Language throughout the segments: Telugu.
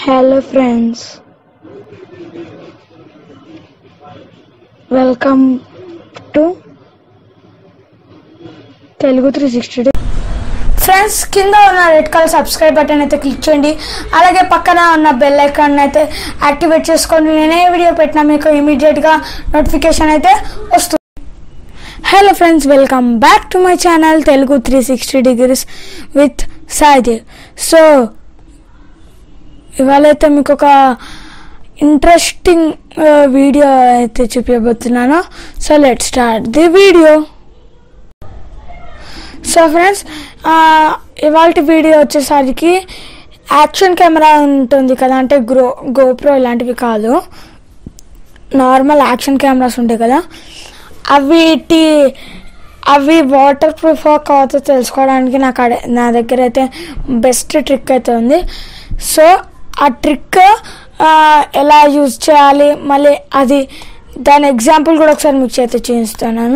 Hello friends. Welcome to Telugu three sixty friends కింద ఉన్న రెడ్ కలర్ సబ్స్క్రైబ్ బటన్ అయితే క్లిక్ చేయండి అలాగే పక్కన ఉన్న బెల్ ఐకాన్ అయితే యాక్టివేట్ చేసుకోండి నేనే వీడియో పెట్టినా మీకు ఇమీడియట్గా నోటిఫికేషన్ అయితే వస్తుంది hello friends welcome back to my channel Telugu three sixty degrees with Saidev so ఇవాళ అయితే మీకు ఒక ఇంట్రెస్టింగ్ వీడియో అయితే చూపించబోతున్నాను so let start the video so friends ఇవాళ వీడియో వచ్చేసరికి యాక్షన్ కెమెరా ఉంటుంది కదా అంటే గ్రో గోప్రో ఇలాంటివి కాదు నార్మల్ యాక్షన్ కెమెరాస్ ఉంటాయి కదా అవిటి అవి వాటర్ ప్రూఫ్ కావచ్చో తెలుసుకోవడానికి నాకు అడే నా దగ్గర అయితే బెస్ట్ ట్రిక్ అయితే ఉంది సో ఆ ట్రిక్ ఎలా యూజ్ చేయాలి మళ్ళీ అది దాని ఎగ్జాంపుల్ కూడా ఒకసారి మీకు చేతి చూపిస్తున్నాను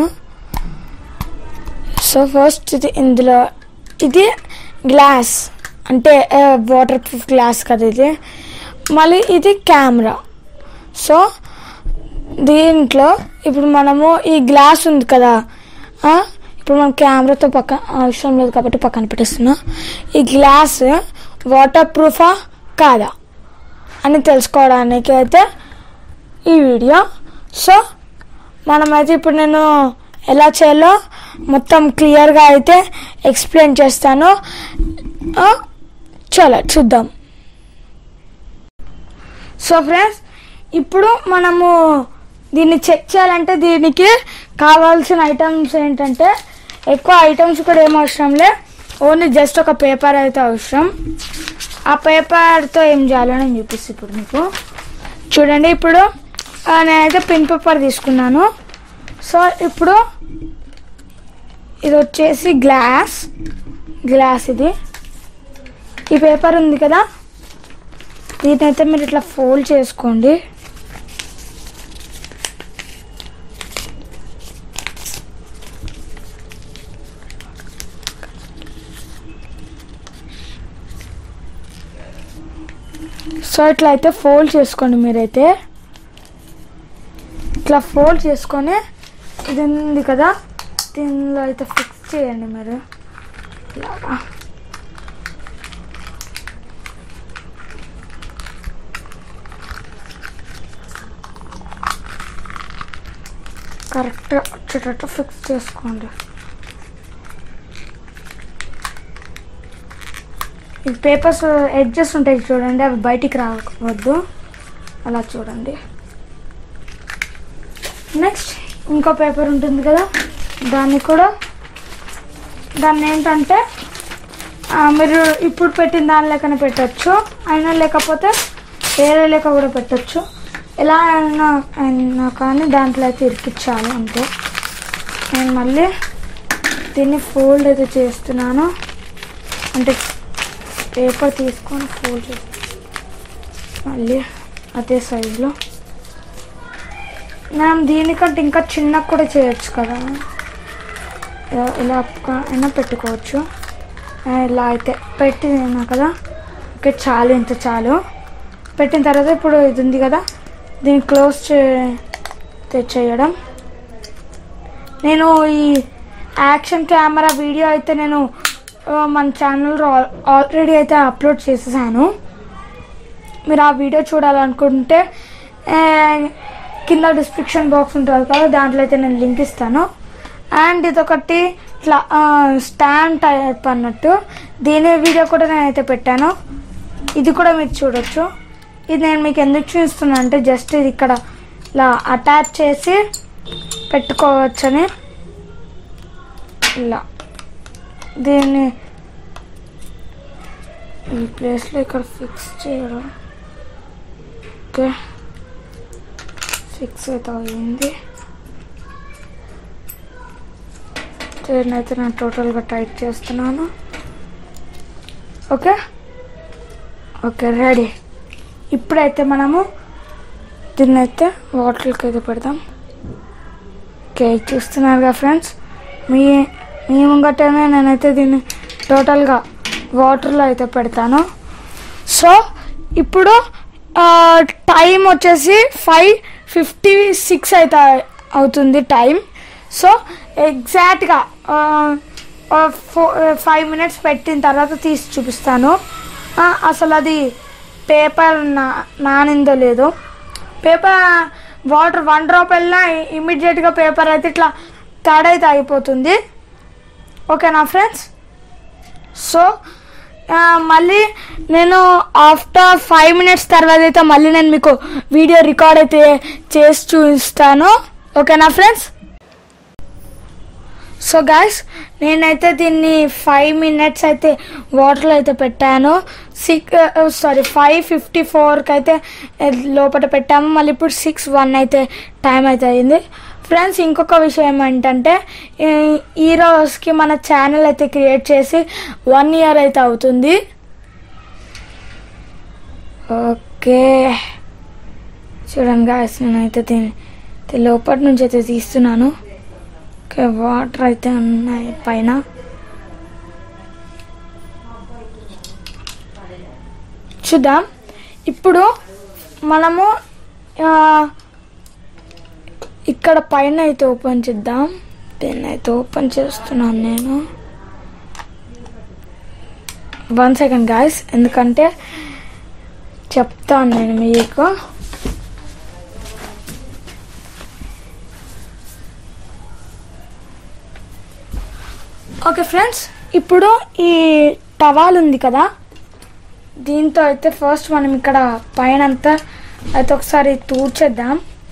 సో ఫస్ట్ ఇది ఇందులో ఇది గ్లాస్ అంటే వాటర్ ప్రూఫ్ గ్లాస్ కదా ఇది మళ్ళీ ఇది కెమెరా సో దీంట్లో ఇప్పుడు మనము ఈ గ్లాస్ ఉంది కదా ఆ, ఇప్పుడు మనం కెమెరాతో పక్కన అవసరం లేదు కాబట్టి పక్కన పెట్టేస్తున్నా ఈ గ్లాస్ వాటర్ ప్రూఫా కాదా అని తెలుసుకోవడానికి అయితే ఈ వీడియో సో మనమైతే ఇప్పుడు నేను ఎలా చేయాలో మొత్తం క్లియర్గా అయితే ఎక్స్ప్లెయిన్ చేస్తాను ఆ, చలో చూద్దాం సో ఫ్రెండ్స్ ఇప్పుడు మనము దీన్ని చెక్ చేయాలంటే దీనికి కావాల్సిన ఐటమ్స్ ఏంటంటే ఎక్కువ ఐటమ్స్ కూడా ఏం అవసరం లే ఓన్లీ జస్ట్ ఒక పేపర్ అయితే అవసరం ఆ పేపర్తో ఏం చేయాలో నేను చూపిస్తాను ఇప్పుడు మీకు చూడండి ఇప్పుడు ఆ, నేనైతే పిన్ పేపర్ తీసుకున్నాను సో ఇప్పుడు ఇది వచ్చేసి గ్లాస్ గ్లాస్ ఇది ఈ పేపర్ ఉంది కదా దీనైతే మీరు ఇట్లా ఫోల్డ్ చేసుకోండి సో ఇట్లా అయితే ఫోల్డ్ చేసుకోండి మీరైతే ఇట్లా ఫోల్డ్ చేసుకొని ఇది ఉంది కదా దీనిలో అయితే ఫిక్స్ చేయండి మీరు ఇలాగా కరెక్ట్గా వచ్చేటట్టు ఫిక్స్ చేసుకోండి ఈ పేపర్స్ ఎడ్జెస్ ఉంటాయి చూడండి అవి బయటికి రావద్దు అలా చూడండి నెక్స్ట్ ఇంకో పేపర్ ఉంటుంది కదా దాన్ని కూడా దాన్ని ఏంటంటే ఆ, మీరు ఇప్పుడు పెట్టిన దాని లెక్కన పెట్టచ్చు అయినా లేకపోతే వేరే లెక్క కూడా పెట్టచ్చు ఎలా అయినా అయినా కానీ దాంట్లో అయితే ఇరికిచ్చాలి అంతే నేను మళ్ళీ దీన్ని ఫోల్డ్ అయితే చేస్తున్నాను అంటే పేపర్ తీసుకొని ఫోల్డ్ చేస్తాను మళ్ళీ అదే సైజులో మనం దీనికంటే ఇంకా చిన్నగా కూడా చేయొచ్చు కదా ఇలా- ఇలా క- అయినా పెట్టుకోవచ్చు ఆ, ఇలా అయితే పెట్టినా కదా ఓకే చాలు ఇంత చాలు పెట్టిన తర్వాత ఇప్పుడు ఇది ఉంది కదా దీన్ని క్లోజ్ చే తెచ్చేయడం నేను ఈ యాక్షన్ కెమెరా వీడియో అయితే నేను ఆ, మన ఛానల్లో ఆల్రెడీ అయితే అప్లోడ్ చేసేసాను మీరు ఆ వీడియో చూడాలనుకుంటే ఆ, కింద డిస్క్రిప్షన్ బాక్స్ ఉంటుంది కదా దాంట్లో అయితే నేను లింక్ ఇస్తాను అండ్ ఇదొకటి ఇట్లా స్టాండ్ టైప్ అన్నట్టు దీని వీడియో కూడా నేనైతే పెట్టాను ఇది కూడా మీరు చూడొచ్చు ఇది నేను మీకు ఎందుకు చూపిస్తున్నా అంటే జస్ట్ ఇది ఇక్కడ ఇలా అటాచ్ చేసి పెట్టుకోవచ్చని ఇలా దీన్ని ఈ ప్లేస్లో ఇక్కడ ఫిక్స్ చేయడం ఓకే ఫిక్స్ అయితే అయింది దీన్నైతే నేను టోటల్గా టైట్ చేస్తున్నాను ఓకే ఓకే రెడీ ఇప్పుడైతే మనము దీన్నైతే వాటర్కి అయితే పెడదాం ఓకే చూస్తున్నారుగా ఫ్రెండ్స్ మీ మీ ముంగటనే నేనైతే దీన్ని టోటల్గా వాటర్లో అయితే పెడతాను సో ఇప్పుడు టైం వచ్చేసి ఫైవ్ ఫిఫ్టీ సిక్స్ అయితే అవుతుంది టైం సో ఎగ్జాక్ట్గా ఫైవ్ మినిట్స్ పెట్టిన తర్వాత తీసి చూపిస్తాను ఆ, అసలు అది పేపర్ నా నానిందో లేదో పేపర్ వాటర్ వన్ డ్రాప్ వెళ్ళినా ఇమీడియట్గా పేపర్ అయితే ఇట్లా తడైతే అయిపోతుంది ఓకేనా ఫ్రెండ్స్ సో ఆ, మళ్ళీ నేను ఆఫ్టర్ ఫైవ్ మినిట్స్ తర్వాత అయితే మళ్ళీ నేను మీకు వీడియో రికార్డ్ అయితే చేసి చూపిస్తాను ఓకేనా ఫ్రెండ్స్ సో గాయస్ నేనైతే దీన్ని ఫైవ్ మినిట్స్ అయితే వాటర్లో అయితే పెట్టాను సిక్స్ సారీ ఫైవ్ ఫిఫ్టీ ఫోర్కి అయితే లోపల పెట్టాము మళ్ళీ ఇప్పుడు సిక్స్ వన్ అయితే టైం అయితే అయింది ఫ్రెండ్స్ ఇంకొక విషయం ఏంటంటే ఈ- ఈ రోజుకి మన ఛానల్ అయితే క్రియేట్ చేసి వన్ ఇయర్ అయితే అవుతుంది ఓకే చూడండి గాయస్ నేనైతే దీన్ని దీని లోపల నుంచి అయితే తీస్తున్నాను ఓకే వాటర్ అయితే ఉన్నాయి పైన చూద్దాం ఇప్పుడు మనము ఆ, ఇక్కడ పైన అయితే ఓపెన్ చేద్దాం దీన్ని అయితే ఓపెన్ చేస్తున్నాను నేను వన్ సెకండ్ గాయస్ ఎందుకంటే చెప్తాను నేను మీకు ఓకే ఫ్రెండ్స్ ఇప్పుడు ఈ టవాల్ ఉంది కదా దీంతో అయితే ఫస్ట్ మనం ఇక్కడ పైన అంతా అయితే ఒకసారి తూడ్చేద్దాం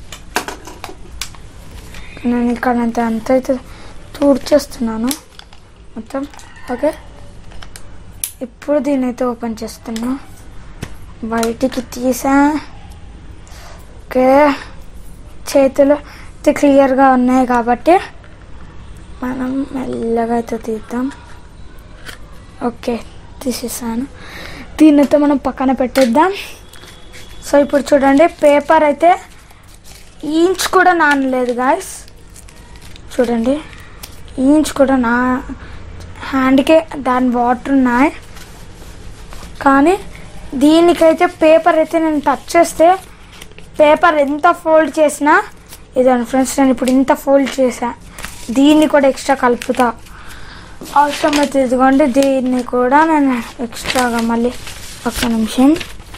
నేను ఇక్కడ అంతా అంతా అయితే తూడ్చేస్తున్నాను మొత్తం ఓకే ఇప్పుడు దీన్ని అయితే ఓపెన్ చేస్తున్నా బయటికి తీసా ఓకే చేతులు అయితే క్లియర్గా ఉన్నాయి కాబట్టి మనం మెల్లగా అయితే తీద్దాం ఓకే తీసేసాను దీన్నైతే మనం పక్కన పెట్టేద్దాం సో ఇప్పుడు చూడండి పేపర్ అయితే ఇంచ్ కూడా నానలేదు గాయస్ చూడండి ఇంచ్ కూడా నా హ్యాండ్కే దాని వాటర్ ఉన్నాయి కానీ దీనికైతే పేపర్ అయితే నేను టచ్ చేస్తే పేపర్ ఎంత ఫోల్డ్ చేసినా ఇదండి ఫ్రెండ్స్ నేను ఇప్పుడు ఇంత ఫోల్డ్ చేసా దీన్ని కూడా ఎక్స్ట్రా కలుపుతా అవసరం అయితే ఇదిగోండి దీన్ని కూడా నేను ఎక్స్ట్రాగా మళ్ళీ ఒక్క నిమిషం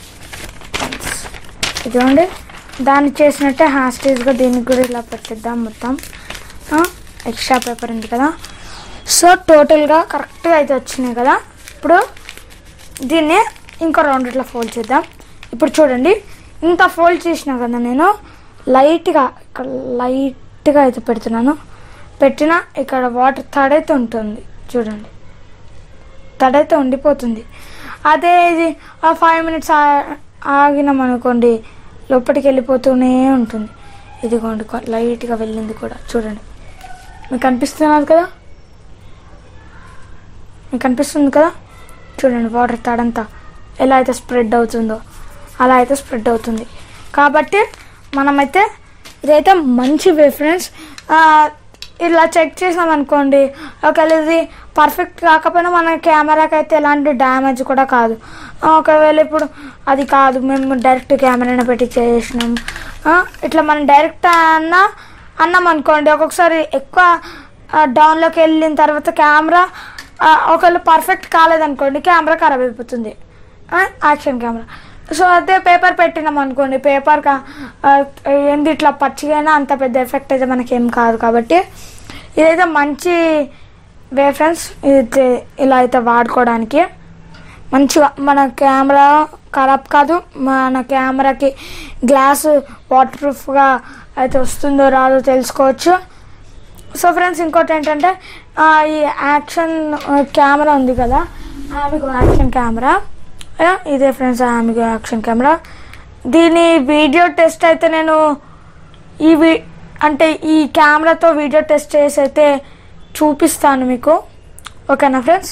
ఇదిగోండి దాన్ని చేసినట్టే హ్యాస్టేజ్గా దీనికి కూడా ఇలా పెట్టిద్దాం మొత్తం ఎక్స్ట్రా పేపర్ ఉంది కదా సో టోటల్గా కరెక్ట్గా అయితే వచ్చినాయి కదా ఇప్పుడు దీన్ని ఇంకో రౌండ్ ఇట్లా ఫోల్డ్ చేద్దాం ఇప్పుడు చూడండి ఇంత ఫోల్డ్ చేసినా కదా నేను లైట్గా ఇక్కడ లైట్గా అయితే పెడుతున్నాను పెట్టిన ఇక్కడ వాటర్ తడైతే ఉంటుంది చూడండి తడైతే ఉండిపోతుంది అదే ఇది ఆ ఫైవ్ మినిట్స్ ఆగినాం అనుకోండి లోపలికి వెళ్ళిపోతూనే ఉంటుంది ఇదిగోండి కొ- లైట్గా వెళ్ళింది కూడా చూడండి మీకు కనిపిస్తున్నది కదా మీకు కనిపిస్తుంది కదా చూడండి వాటర్ తడంతా ఎలా అయితే స్ప్రెడ్ అవుతుందో అలా అయితే స్ప్రెడ్ అవుతుంది కాబట్టి మనమైతే ఇదైతే మంచి వే ఫ్రెండ్స్ ఇలా చెక్ చేసాం అనుకోండి ఒకవేళ ఇది పర్ఫెక్ట్ కాకపోయినా మన కెమెరాకి అయితే ఎలాంటి డ్యామేజ్ కూడా కాదు ఆ, ఒకవేళ ఇప్పుడు అది కాదు మేము డైరెక్ట్ కెమెరాని పెట్టి చేసినాం ఆ, ఇట్లా మనం డైరెక్ట్ అన్నా అన్నాం అనుకోండి ఒక్కొక్కసారి ఎక్కువ ఆ, డౌన్లోకి వెళ్ళిన తర్వాత కెమెరా ఆ, ఒకవేళ పర్ఫెక్ట్ కాలేదనుకోండి కెమెరా ఖరాబ్ అయిపోతుంది ఆ, యాక్షన్ కెమెరా సో అదే పేపర్ పెట్టినాం అనుకోండి పేపర్ కా ఆ, ఏంది ఇట్లా పచ్చిగా అంత పెద్ద ఎఫెక్ట్ అయితే మనకేం కాదు కాబట్టి ఇదైతే మంచి వే ఫ్రెండ్స్ ఇది ఇలా అయితే వాడుకోవడానికి మంచిగా మన కెమెరా ఖరాబ్ కాదు మన కెమెరాకి గ్లాస్ వాటర్ ప్రూఫ్గా అయితే వస్తుందో రాదో తెలుసుకోవచ్చు సో ఫ్రెండ్స్ ఇంకోటి ఏంటంటే ఆ, ఈ యాక్షన్ కెమెరా ఉంది కదా ఆమెకు యాక్షన్ కెమెరా ఆ, ఇదే ఫ్రెండ్స్ ఆమెకు యాక్షన్ కెమెరా దీని వీడియో టెస్ట్ అయితే నేను ఈ వి అంటే ఈ కెమెరాతో వీడియో టెస్ట్ చేసి అయితే చూపిస్తాను మీకు ఓకేనా ఫ్రెండ్స్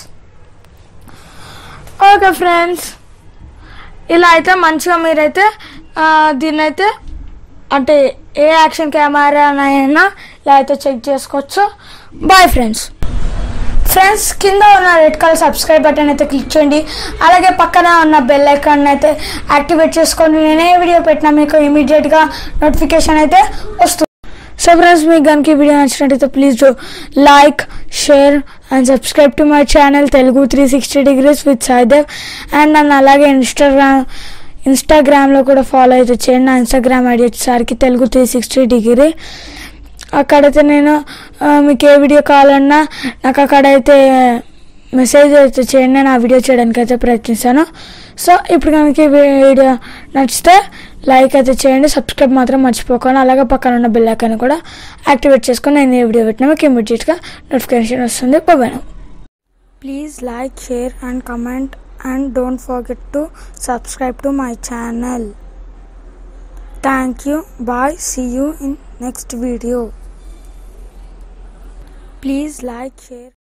ఓకే ఫ్రెండ్స్ ఇలా అయితే మంచిగా మీరైతే ఆ, దీన్నైతే అంటే ఏ యాక్షన్ కెమెరా అయినా ఇలా అయితే చెక్ చేసుకోవచ్చు బాయ్ ఫ్రెండ్స్ ఫ్రెండ్స్ కింద ఉన్న రెడ్ కలర్ సబ్స్క్రైబ్ బటన్ అయితే క్లిక్ చేయండి అలాగే పక్కన ఉన్న బెల్ ఐకాన్ అయితే యాక్టివేట్ చేసుకోండి నేనే వీడియో పెట్టినా మీకు ఇమీడియట్గా నోటిఫికేషన్ అయితే వస్తుంది సో ఫ్రెండ్స్ మీకు కనుక ఈ వీడియో నచ్చినట్టయితే please do like share and subscribe to my channel Telugu three sixty degrees with Saidev and నన్ను అలాగే ఇన్స్టాగ్రామ్ ఇన్స్టాగ్రామ్లో కూడా ఫాలో అయితే చేయండి నా ఇన్స్టాగ్రామ్ ఐడి వచ్చేసరికి తెలుగు త్రీ సిక్స్టీ డిగ్రీ అక్కడైతే నేను ఆ, మీకు ఏ వీడియో కావాలన్నా నాకు అక్కడైతే మెసేజ్ అయితే చేయండి నేను ఆ వీడియో చేయడానికి అయితే ప్రయత్నిస్తాను సో ఇప్పుడు కనుక ఈ వీడియో నచ్చితే లైక్ అయితే చేయండి సబ్స్క్రైబ్ మాత్రం మర్చిపోకండి అలాగే పక్కన ఉన్న బెల్ ఐకాన్ కూడా యాక్టివేట్ చేసుకొని నేను ఏ వీడియో పెట్టినా మీకు ఇమీడియట్గా నోటిఫికేషన్ వస్తుంది బాబాను please like share and comment and don't forget to subscribe to my channel thank you bye see you in next video please like share